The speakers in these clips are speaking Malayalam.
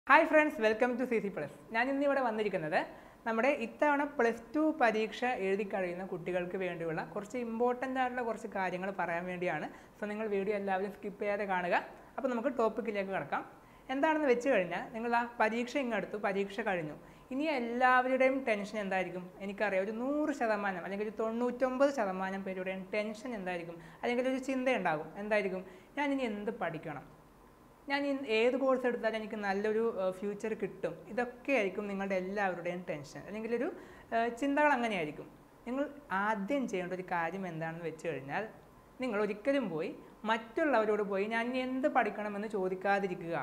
hi friends welcome to C C plus ഞാൻ ഇന്ന് ഇവിടെ വന്നിരിക്കുന്നത് നമ്മുടെ ഇത്തവണ പ്ലസ് ടു പരീക്ഷ എഴുതി കഴിയുന്ന കുട്ടികൾക്ക് വേണ്ടിയുള്ള കുറച്ച് ഇമ്പോർട്ടൻ്റ് ആയിട്ടുള്ള കുറച്ച് കാര്യങ്ങൾ പറയാൻ വേണ്ടിയാണ് സോ നിങ്ങൾ വീഡിയോ എല്ലാവരും സ്കിപ്പ് ചെയ്യാതെ കാണുക അപ്പോൾ നമുക്ക് ടോപ്പിക്കിലേക്ക് കിടക്കാം എന്താണെന്ന് വെച്ച് കഴിഞ്ഞാൽ നിങ്ങൾ ആ പരീക്ഷ ഇങ്ങെടുത്തു പരീക്ഷ കഴിഞ്ഞു ഇനി എല്ലാവരുടെയും ടെൻഷൻ എന്തായിരിക്കും എനിക്കറിയാം ഒരു നൂറ് ശതമാനം അല്ലെങ്കിൽ ഒരു തൊണ്ണൂറ്റൊമ്പത് ശതമാനം പേരുടെയും ടെൻഷൻ എന്തായിരിക്കും അല്ലെങ്കിൽ ഒരു ചിന്ത ഉണ്ടാകും എന്തായിരിക്കും ഞാൻ ഇനി എന്ത് പഠിക്കണം ഞാൻ ഇൻ ഏത് കോഴ്സ് എടുത്താലും എനിക്ക് നല്ലൊരു ഫ്യൂച്ചർ കിട്ടും ഇതൊക്കെ ആയിരിക്കും നിങ്ങളുടെ എല്ലാവരുടെയും ടെൻഷൻ അല്ലെങ്കിൽ ഒരു ഏഹ്, ചിന്തകൾ അങ്ങനെയായിരിക്കും നിങ്ങൾ ആദ്യം ചെയ്യേണ്ട ഒരു കാര്യം എന്താണെന്ന് വെച്ച് കഴിഞ്ഞാൽ നിങ്ങൾ ഒരിക്കലും പോയി മറ്റുള്ളവരോട് പോയി ഞാൻ ഇനി എന്ത് പഠിക്കണമെന്ന് ചോദിക്കാതിരിക്കുക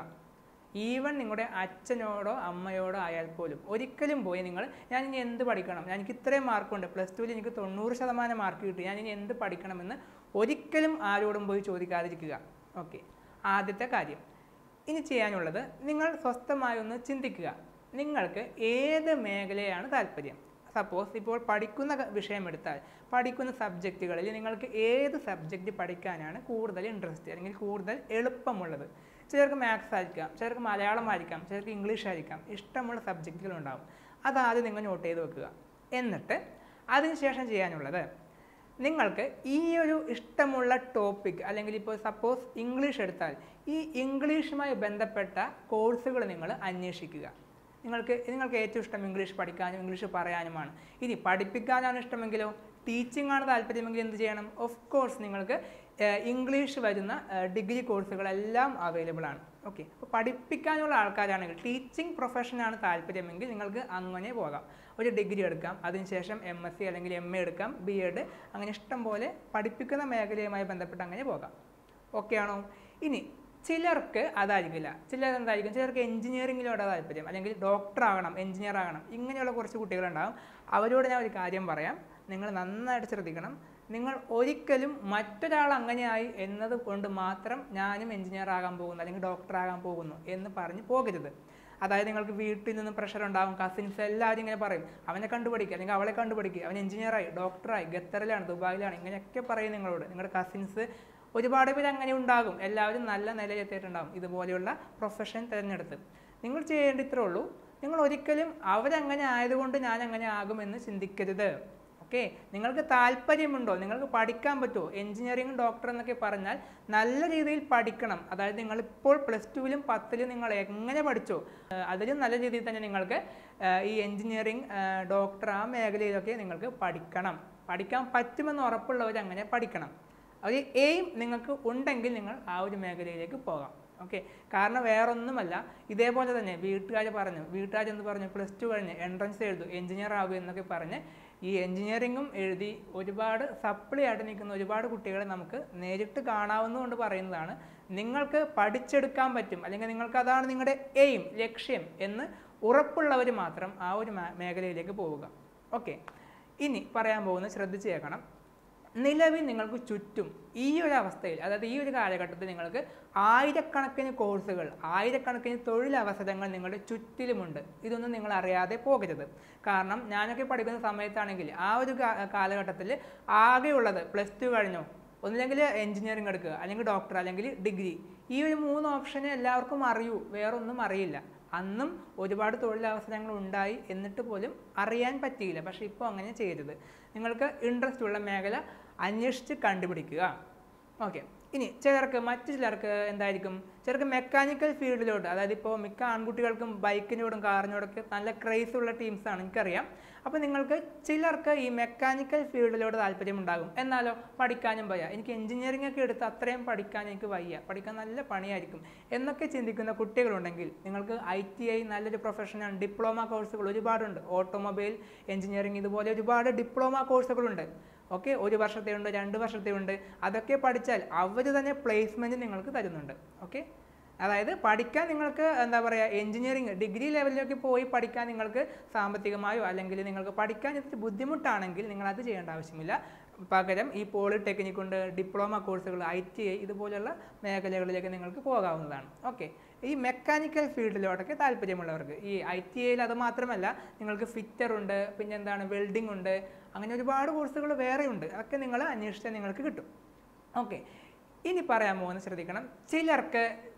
ഈവൻ നിങ്ങളുടെ അച്ഛനോടോ അമ്മയോടോ ആയാൽ പോലും ഒരിക്കലും പോയി നിങ്ങൾ ഞാൻ ഇനി എന്ത് പഠിക്കണം ഞാൻ എനിക്ക് ഇത്രയും മാർക്കുണ്ട് പ്ലസ് ടുവിൽ എനിക്ക് തൊണ്ണൂറ് ശതമാനം മാർക്ക് കിട്ടി ഞാൻ ഇനി എന്ത് പഠിക്കണമെന്ന് ഒരിക്കലും ആരോടും പോയി ചോദിക്കാതിരിക്കുക ഓക്കെ ആദ്യത്തെ കാര്യം ഇനി ചെയ്യാനുള്ളത് നിങ്ങൾ സ്വസ്ഥമായി ഒന്ന് ചിന്തിക്കുക നിങ്ങൾക്ക് ഏത് മേഖലയാണ് താല്പര്യം സപ്പോസ് ഇപ്പോൾ പഠിക്കുന്ന ക- വിഷയം എടുത്താൽ പഠിക്കുന്ന സബ്ജക്റ്റുകളിൽ നിങ്ങൾക്ക് ഏത് സബ്ജക്റ്റ് പഠിക്കാനാണ് കൂടുതൽ ഇൻട്രസ്റ്റ് അല്ലെങ്കിൽ കൂടുതൽ എളുപ്പമുള്ളത് ചിലർക്ക് മാത്സ് ആയിരിക്കാം ചിലർക്ക് മലയാളം ആയിരിക്കാം ചിലർക്ക് ഇംഗ്ലീഷ് ആയിരിക്കാം ഇഷ്ടമുള്ള സബ്ജക്റ്റുകളുണ്ടാവും അതാദ്യം നിങ്ങൾ നോട്ട് ചെയ്ത് വെക്കുക എന്നിട്ട് അതിനുശേഷം ചെയ്യാനുള്ളത് നിങ്ങൾക്ക് ഈ ഒരു ഇഷ്ടമുള്ള ടോപ്പിക് അല്ലെങ്കിൽ ഇപ്പോൾ സപ്പോസ് ഇംഗ്ലീഷ് എടുത്താൽ ഈ ഇംഗ്ലീഷുമായി ബന്ധപ്പെട്ട കോഴ്സുകൾ നിങ്ങൾ അന്വേഷിക്കുക നിങ്ങൾക്ക് നിങ്ങൾക്ക് ഏറ്റവും ഇഷ്ടം ഇംഗ്ലീഷ് പഠിക്കാനും ഇംഗ്ലീഷ് പറയാനുമാണ് ഇനി പഠിപ്പിക്കാനാണ് ഇഷ്ടമെങ്കിലോ ടീച്ചിങ് ആണ് താല്പര്യമെങ്കിൽ എന്ത് ചെയ്യണം ഓഫ് കോഴ്സ് നിങ്ങൾക്ക് ഏഹ്, ഇംഗ്ലീഷ് വരുന്ന ഏഹ്, ഡിഗ്രി കോഴ്സുകളെല്ലാം അവൈലബിൾ ആണ് ഓക്കെ അപ്പോൾ പഠിപ്പിക്കാനുള്ള ആൾക്കാരാണെങ്കിൽ ടീച്ചിങ് പ്രൊഫഷനാണ് താല്പര്യമെങ്കിൽ നിങ്ങൾക്ക് അങ്ങനെ പോകാം ഒരു ഡിഗ്രി എടുക്കാം അതിനുശേഷം എം എസ് സി അല്ലെങ്കിൽ എം എ എടുക്കാം ബി എഡ് അങ്ങനെ ഇഷ്ടം പോലെ പഠിപ്പിക്കുന്ന മേഖലയുമായി ബന്ധപ്പെട്ട് അങ്ങനെ പോകാം ഓക്കെ ആണോ ഇനി ചിലർക്ക് അതായിരിക്കില്ല ചിലർ എന്തായിരിക്കും ചിലർക്ക് എഞ്ചിനീയറിങ്ങിലോട് താല്പര്യം അല്ലെങ്കിൽ ഡോക്ടർ ആകണം എഞ്ചിനീയർ ആകണം ഇങ്ങനെയുള്ള കുറച്ച് കുട്ടികളുണ്ടാകും അവരോട് ഞാൻ ഒരു കാര്യം പറയാം നിങ്ങൾ നന്നായിട്ട് ശ്രദ്ധിക്കണം നിങ്ങൾ ഒരിക്കലും മറ്റൊരാൾ അങ്ങനെയായി എന്നത് കൊണ്ട് മാത്രം ഞാനും എഞ്ചിനീയർ ആകാൻ പോകുന്നു അല്ലെങ്കിൽ ഡോക്ടർ ആകാൻ പോകുന്നു എന്ന് പറഞ്ഞ് പോകരുത് അതായത് നിങ്ങൾക്ക് വീട്ടിൽ നിന്ന് പ്രഷർ ഉണ്ടാകും കസിൻസ് എല്ലാവരും ഇങ്ങനെ പറയും അവനെ കണ്ടുപിടിക്കുക അല്ലെങ്കിൽ അവളെ കണ്ടുപിടിക്കുക അവൻ എഞ്ചിനീയറായി ഡോക്ടറായി ഖത്തറിലാണ് ദുബായിലാണ് ഇങ്ങനെയൊക്കെ പറയും നിങ്ങളോട് നിങ്ങളുടെ കസിൻസ് ഒരുപാട് പേര് അങ്ങനെ ഉണ്ടാകും എല്ലാവരും നല്ല നിലയിലെത്തിയിട്ടുണ്ടാകും ഇതുപോലെയുള്ള പ്രൊഫഷൻ തിരഞ്ഞെടുത്ത് നിങ്ങൾ ചെയ്യേണ്ട ഇത്രേ ഉള്ളൂ നിങ്ങൾ ഒരിക്കലും അവരങ്ങനെ ആയതുകൊണ്ട് ഞാൻ അങ്ങനെ ആകുമെന്ന് ചിന്തിക്കരുത് ഓക്കെ നിങ്ങൾക്ക് താല്പര്യമുണ്ടോ നിങ്ങൾക്ക് പഠിക്കാൻ പറ്റുമോ എഞ്ചിനീയറിംഗ് ഡോക്ടർ എന്നൊക്കെ പറഞ്ഞാൽ നല്ല രീതിയിൽ പഠിക്കണം അതായത് നിങ്ങൾ ഇപ്പോൾ പ്ലസ് ടുവിലും പത്തിലും നിങ്ങൾ എങ്ങനെ പഠിച്ചോ ഏഹ് അതിലും നല്ല രീതിയിൽ തന്നെ നിങ്ങൾക്ക് ഏഹ് ഈ എഞ്ചിനീയറിംഗ് ഡോക്ടർ ആ മേഖലയിലൊക്കെ നിങ്ങൾക്ക് പഠിക്കണം പഠിക്കാൻ പറ്റുമെന്ന് ഉറപ്പുള്ളവർ അങ്ങനെ പഠിക്കണം ഒരു എയിം നിങ്ങൾക്ക് ഉണ്ടെങ്കിൽ നിങ്ങൾ ആ ഒരു മേഖലയിലേക്ക് പോകാം ഓക്കെ കാരണം വേറൊന്നുമല്ല ഇതേപോലെ തന്നെ വീട്ടുകാർ പറഞ്ഞു വീട്ടുകാർ എന്ത് പറഞ്ഞു പ്ലസ് ടു കഴിഞ്ഞ് എൻട്രൻസ് എഴുതു എഞ്ചിനീയർ ആകും എന്നൊക്കെ പറഞ്ഞ് ഈ എഞ്ചിനീയറിങ്ങും എഴുതി ഒരുപാട് സപ്ലി ആയിട്ട് നിൽക്കുന്ന ഒരുപാട് കുട്ടികളെ നമുക്ക് നേരിട്ട് കാണാവുന്നതുകൊണ്ട് പറയുന്നതാണ് നിങ്ങൾക്ക് പഠിച്ചെടുക്കാൻ പറ്റും അല്ലെങ്കിൽ നിങ്ങൾക്ക് അതാണ് നിങ്ങളുടെ എയിം ലക്ഷ്യം എന്ന് ഉറപ്പുള്ളവർ മാത്രം ആ ഒരു മേ- മേഖലയിലേക്ക് പോവുക ഓക്കെ ഇനി പറയാൻ പോകുന്നത് ശ്രദ്ധിച്ച് കേൾക്കണം നിലവിൽ നിങ്ങൾക്ക് ചുറ്റും ഈ ഒരു അവസ്ഥയിൽ അതായത് ഈ ഒരു കാലഘട്ടത്തിൽ നിങ്ങൾക്ക് ആയിരക്കണക്കിന് കോഴ്സുകൾ ആയിരക്കണക്കിന് തൊഴിലവസരങ്ങൾ നിങ്ങളുടെ ചുറ്റിലുമുണ്ട് ഇതൊന്നും നിങ്ങൾ അറിയാതെ പോകരുത് കാരണം ഞാനൊക്കെ പഠിക്കുന്ന സമയത്താണെങ്കിൽ ആ ഒരു കാലഘട്ടത്തിൽ ആകെയുള്ളത് പ്ലസ് ടു കഴിഞ്ഞോ ഒന്നില്ലെങ്കിൽ എഞ്ചിനീയറിംഗ് എടുക്കുക അല്ലെങ്കിൽ ഡോക്ടർ അല്ലെങ്കിൽ ഡിഗ്രി ഈ ഒരു മൂന്ന് ഓപ്ഷനെ എല്ലാവർക്കും അറിയൂ വേറൊന്നും അറിയില്ല അന്നും ഒരുപാട് തൊഴിലവസരങ്ങൾ ഉണ്ടായി എന്നിട്ട് പോലും അറിയാൻ പറ്റിയില്ല പക്ഷേ ഇപ്പോൾ അങ്ങനെ ചെയ്യരുത് നിങ്ങൾക്ക് ഇൻട്രസ്റ്റ് ഉള്ള മേഖല അന്വേഷിച്ച് കണ്ടുപിടിക്കുക ഓക്കെ ഇനി ചിലർക്ക് മറ്റു ചിലർക്ക് എന്തായിരിക്കും ചിലർക്ക് മെക്കാനിക്കൽ ഫീൽഡിലോട്ട് അതായത് ഇപ്പോൾ മിക്ക ആൺകുട്ടികൾക്കും ബൈക്കിനോടും കാറിനോടൊക്കെ നല്ല ക്രേസ് ഉള്ള ടീംസാണ് എനിക്കറിയാം അപ്പോൾ നിങ്ങൾക്ക് ചിലർക്ക് ഈ മെക്കാനിക്കൽ ഫീൽഡിലോട്ട് താല്പര്യം ഉണ്ടാകും എന്നാലോ പഠിക്കാനും വയ്യ എനിക്ക് എഞ്ചിനീയറിംഗ് ഒക്കെ എടുത്ത് അത്രയും പഠിക്കാൻ എനിക്ക് വയ്യ പഠിക്കാൻ നല്ല പണിയായിരിക്കും എന്നൊക്കെ ചിന്തിക്കുന്ന കുട്ടികളുണ്ടെങ്കിൽ നിങ്ങൾക്ക് ഐ ടി ഐ നല്ലൊരു പ്രൊഫഷനാണ് ഡിപ്ലോമ കോഴ്സുകൾ ഒരുപാടുണ്ട് ഓട്ടോമൊബൈൽ എഞ്ചിനീയറിംഗ് ഇതുപോലെ ഒരുപാട് ഡിപ്ലോമ കോഴ്സുകളുണ്ട് ഓക്കെ ഒരു വർഷത്തെ ഉണ്ട് രണ്ട് വർഷത്തെ ഉണ്ട് അതൊക്കെ പഠിച്ചാൽ അവർ തന്നെ പ്ലേസ്മെൻറ്റ് നിങ്ങൾക്ക് തരുന്നുണ്ട് ഓക്കെ അതായത് പഠിക്കാൻ നിങ്ങൾക്ക് എന്താ പറയുക എഞ്ചിനീയറിംഗ് ഡിഗ്രി ലെവലിലേക്ക് പോയി പഠിക്കാൻ നിങ്ങൾക്ക് സാമ്പത്തികമായോ അല്ലെങ്കിൽ നിങ്ങൾക്ക് പഠിക്കാൻ ഇത്തിരി ബുദ്ധിമുട്ടാണെങ്കിൽ നിങ്ങൾ അത് ചെയ്യേണ്ട ആവശ്യമില്ല പകരം ഈ പോളിടെക്നിക് ഉണ്ട് ഡിപ്ലോമ കോഴ്സുകൾ ഐ ടി ഐ ഇതുപോലുള്ള മേഖലകളിലേക്ക് നിങ്ങൾക്ക് പോകാവുന്നതാണ് ഓക്കെ ഈ മെക്കാനിക്കൽ ഫീൽഡിലോട്ടൊക്കെ താല്പര്യമുള്ളവർക്ക് ഈ ഐ ടി ഐയിൽ അത് മാത്രമല്ല നിങ്ങൾക്ക് ഫിറ്റർ ഉണ്ട് പിന്നെ എന്താണ് വെൽഡിംഗ് ഉണ്ട് അങ്ങനെ ഒരുപാട് കോഴ്സുകൾ വേറെയുണ്ട് അതൊക്കെ നിങ്ങൾ അന്വേഷിച്ചാൽ നിങ്ങൾക്ക് കിട്ടും ഓക്കെ ഇനി പറയാൻ പോകുന്നത് ശ്രദ്ധിക്കണം ചിലർക്ക്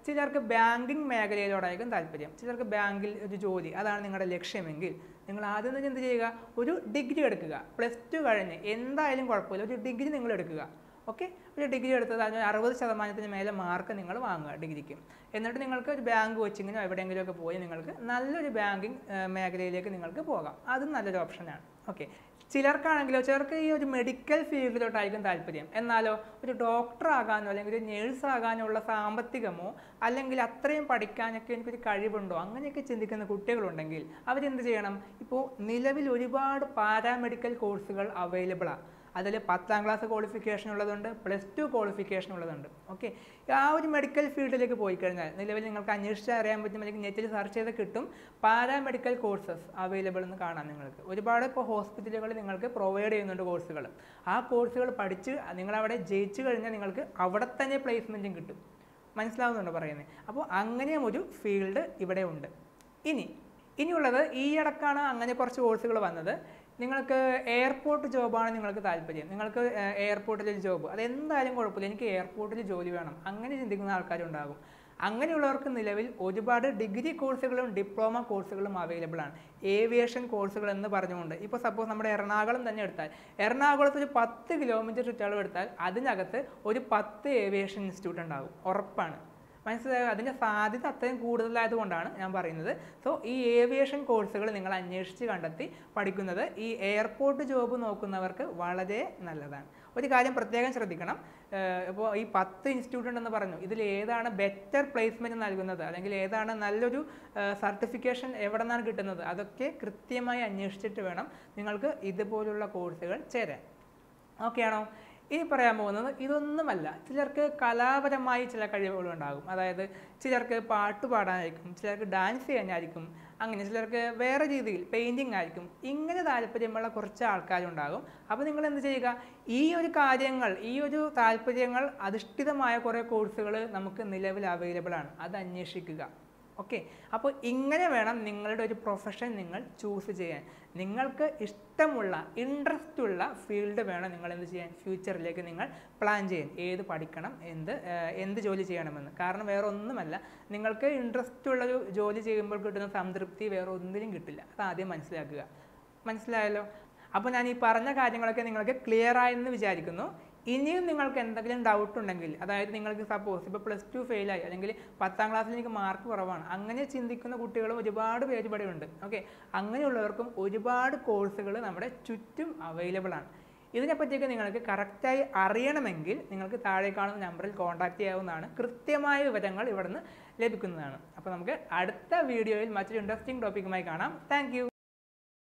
ചിലർക്ക് ബാങ്കിങ് മേഖലയിലോടായിരിക്കും താല്പര്യം ചിലർക്ക് ബാങ്കിൽ ഒരു ജോലി അതാണ് നിങ്ങളുടെ ലക്ഷ്യമെങ്കിൽ നിങ്ങൾ ആദ്യം തന്നെ എന്ത് ചെയ്യുക ഒരു ഡിഗ്രി എടുക്കുക പ്ലസ് ടു കഴിഞ്ഞ് എന്തായാലും കുഴപ്പമില്ല ഒരു ഡിഗ്രി നിങ്ങൾ എടുക്കുക ഓക്കെ ഒരു ഡിഗ്രി എടുത്തത് അതിന് അറുപത് ശതമാനത്തിന് മേലെ മാർക്ക് നിങ്ങൾ വാങ്ങുക ഡിഗ്രിക്ക് എന്നിട്ട് നിങ്ങൾക്ക് ഒരു ബാങ്ക് കോച്ചിങ്ങിനോ എവിടെയെങ്കിലുമൊക്കെ പോയി നിങ്ങൾക്ക് നല്ലൊരു ബാങ്കിങ് മേഖലയിലേക്ക് നിങ്ങൾക്ക് പോകാം അതും നല്ലൊരു ഓപ്ഷനാണ് ഓക്കെ ചിലർക്കാണെങ്കിലോ ചിലർക്ക് ഈ ഒരു മെഡിക്കൽ ഫീൽഡിലോട്ടായിരിക്കും താല്പര്യം എന്നാലോ ഒരു ഡോക്ടർ ആകാനോ അല്ലെങ്കിൽ ഒരു നേഴ്സ് ആകാനോ ഉള്ള സാമ്പത്തികമോ അല്ലെങ്കിൽ അത്രയും പഠിക്കാനൊക്കെ എനിക്കൊരു കഴിവുണ്ടോ അങ്ങനെയൊക്കെ ചിന്തിക്കുന്ന കുട്ടികളുണ്ടെങ്കിൽ അവരെന്ത് ചെയ്യണം ഇപ്പോൾ നിലവിൽ ഒരുപാട് പാരാമെഡിക്കൽ കോഴ്സുകൾ അവൈലബിളാണ് അതിൽ പത്താം ക്ലാസ് ക്വാളിഫിക്കേഷൻ ഉള്ളതുണ്ട് പ്ലസ് ടു ക്വാളിഫിക്കേഷൻ ഉള്ളതുണ്ട് ഓക്കെ ആ ഒരു മെഡിക്കൽ ഫീൽഡിലേക്ക് പോയി കഴിഞ്ഞാൽ നിലവിൽ നിങ്ങൾക്ക് അന്വേഷിച്ചാൽ അറിയാൻ പറ്റും അല്ലെങ്കിൽ നെറ്റിൽ സെർച്ച് ചെയ്ത് കിട്ടും പാരാമെഡിക്കൽ കോഴ്സസ് അവൈലബിൾ എന്ന് കാണാം നിങ്ങൾക്ക് ഒരുപാട് ഇപ്പോൾ ഹോസ്പിറ്റലുകൾ നിങ്ങൾക്ക് പ്രൊവൈഡ് ചെയ്യുന്നുണ്ട് കോഴ്സുകൾ ആ കോഴ്സുകൾ പഠിച്ച് നിങ്ങളവിടെ ജയിച്ചു കഴിഞ്ഞാൽ നിങ്ങൾക്ക് അവിടെ തന്നെ പ്ലേസ്മെൻറ്റും കിട്ടും മനസ്സിലാവുന്നുണ്ടോ പറയുന്നത് അപ്പോൾ അങ്ങനെയും ഒരു ഫീൽഡ് ഇവിടെ ഉണ്ട് ഇനി ഇനിയുള്ളത് ഈ ഇടക്കാണ് അങ്ങനെ കുറച്ച് കോഴ്സുകൾ വന്നത് നിങ്ങൾക്ക് എയർപോർട്ട് ജോബാണ് നിങ്ങൾക്ക് താല്പര്യം നിങ്ങൾക്ക് എയർപോർട്ടിൽ ഒരു ജോബ് അതെന്തായാലും കുഴപ്പമില്ല എനിക്ക് എയർപോർട്ടിൽ ജോലി വേണം അങ്ങനെ ചിന്തിക്കുന്ന ആൾക്കാരുണ്ടാകും അങ്ങനെയുള്ളവർക്ക് നിലവിൽ ഒരുപാട് ഡിഗ്രി കോഴ്സുകളും ഡിപ്ലോമ കോഴ്സുകളും അവൈലബിൾ ആണ് ഏവിയേഷൻ കോഴ്സുകൾ എന്ന് പറഞ്ഞുകൊണ്ട് ഇപ്പോൾ സപ്പോസ് നമ്മുടെ എറണാകുളം തന്നെ എടുത്താൽ എറണാകുളത്ത് ഒരു പത്ത് കിലോമീറ്റർ ചുറ്റളവ് എടുത്താൽ അതിനകത്ത് ഒരു പത്ത് ഏവിയേഷൻ ഇൻസ്റ്റിറ്റ്യൂട്ട് ഉണ്ടാകും ഉറപ്പാണ് മനസ്സിലായോ അതിൻ്റെ സാധ്യത അത്രയും കൂടുതലായതുകൊണ്ടാണ് ഞാൻ പറയുന്നത് സോ ഈ ഏവിയേഷൻ കോഴ്സുകൾ നിങ്ങൾ അന്വേഷിച്ച് കണ്ടെത്തി പഠിക്കുന്നത് ഈ എയർപോർട്ട് ജോബ് നോക്കുന്നവർക്ക് വളരെ നല്ലതാണ് ഒരു കാര്യം പ്രത്യേകം ശ്രദ്ധിക്കണം ഇപ്പോൾ ഈ പത്ത് ഇൻസ്റ്റിറ്റ്യൂട്ട് ഉണ്ടെന്ന് പറഞ്ഞു ഇതിൽ ഏതാണ് ബെറ്റർ പ്ലേസ്മെൻറ്റ് നൽകുന്നത് അല്ലെങ്കിൽ ഏതാണ് നല്ലൊരു സർട്ടിഫിക്കേഷൻ എവിടെ നിന്നാണ് കിട്ടുന്നത് അതൊക്കെ കൃത്യമായി അന്വേഷിച്ചിട്ട് വേണം നിങ്ങൾക്ക് ഇതുപോലുള്ള കോഴ്സുകൾ ചേരാൻ ഓക്കെ ആണോ ഇനി പറയാൻ പോകുന്നത് ഇതൊന്നുമല്ല ചിലർക്ക് കലാപരമായി ചില കഴിവുകളുണ്ടാകും അതായത് ചിലർക്ക് പാട്ട് പാടാനായിരിക്കും ചിലർക്ക് ഡാൻസ് ചെയ്യാനായിരിക്കും അങ്ങനെ ചിലർക്ക് വേറെ രീതിയിൽ പെയിൻറ്റിങ് ആയിരിക്കും ഇങ്ങനെ താല്പര്യമുള്ള കുറച്ച് ആൾക്കാരുണ്ടാകും അപ്പോൾ നിങ്ങൾ എന്ത് ചെയ്യുക ഈ ഒരു കാര്യങ്ങൾ ഈ ഒരു താല്പര്യങ്ങൾ അധിഷ്ഠിതമായ കുറേ കോഴ്സുകൾ നമുക്ക് നിലവിൽ അവൈലബിൾ ആണ് അത് അന്വേഷിക്കുക ഓക്കെ അപ്പോൾ ഇങ്ങനെ വേണം നിങ്ങളുടെ ഒരു പ്രൊഫഷൻ നിങ്ങൾ ചൂസ് ചെയ്യാൻ നിങ്ങൾക്ക് ഇഷ്ടമുള്ള ഇൻട്രസ്റ്റ് ഉള്ള ഫീൽഡ് വേണം നിങ്ങൾ എന്ത് ചെയ്യാൻ ഫ്യൂച്ചറിലേക്ക് നിങ്ങൾ പ്ലാൻ ചെയ്യാൻ ഏത് പഠിക്കണം എന്ത് എന്ത് ജോലി ചെയ്യണമെന്ന് കാരണം വേറെ ഒന്നുമല്ല നിങ്ങൾക്ക് ഇൻട്രസ്റ്റ് ഉള്ളൊരു ജോലി ചെയ്യുമ്പോൾ കിട്ടുന്ന സംതൃപ്തി വേറെ ഒന്നിനും കിട്ടില്ല അത് ആദ്യം മനസ്സിലാക്കുക മനസ്സിലായല്ലോ അപ്പോൾ ഞാൻ ഈ പറഞ്ഞ കാര്യങ്ങളൊക്കെ നിങ്ങൾക്ക് ക്ലിയർ ആയെന്ന് വിചാരിക്കുന്നു ഇനിയും നിങ്ങൾക്ക് എന്തെങ്കിലും ഡൗട്ട് ഉണ്ടെങ്കിൽ അതായത് നിങ്ങൾക്ക് സപ്പോസ് ഇപ്പോൾ പ്ലസ് ടു ഫെയിലായി അല്ലെങ്കിൽ പത്താം ക്ലാസ്സിൽ എനിക്ക് മാർക്ക് കുറവാണ് അങ്ങനെ ചിന്തിക്കുന്ന കുട്ടികളും ഒരുപാട് പേര് ഇവിടെ ഉണ്ട് ഓക്കെ അങ്ങനെയുള്ളവർക്കും ഒരുപാട് കോഴ്സുകൾ നമ്മുടെ ചുറ്റും അവൈലബിൾ ആണ് ഇതിനെപ്പറ്റിയൊക്കെ നിങ്ങൾക്ക് കറക്റ്റായി അറിയണമെങ്കിൽ നിങ്ങൾക്ക് താഴെ കാണുന്ന നമ്പറിൽ കോൺടാക്ട് ചെയ്യാവുന്നതാണ് കൃത്യമായ വിവരങ്ങൾ ഇവിടുന്ന് ലഭിക്കുന്നതാണ് അപ്പോൾ നമുക്ക് അടുത്ത വീഡിയോയിൽ മറ്റൊരു ഇൻട്രസ്റ്റിംഗ് ടോപ്പിക്കുമായി കാണാം താങ്ക്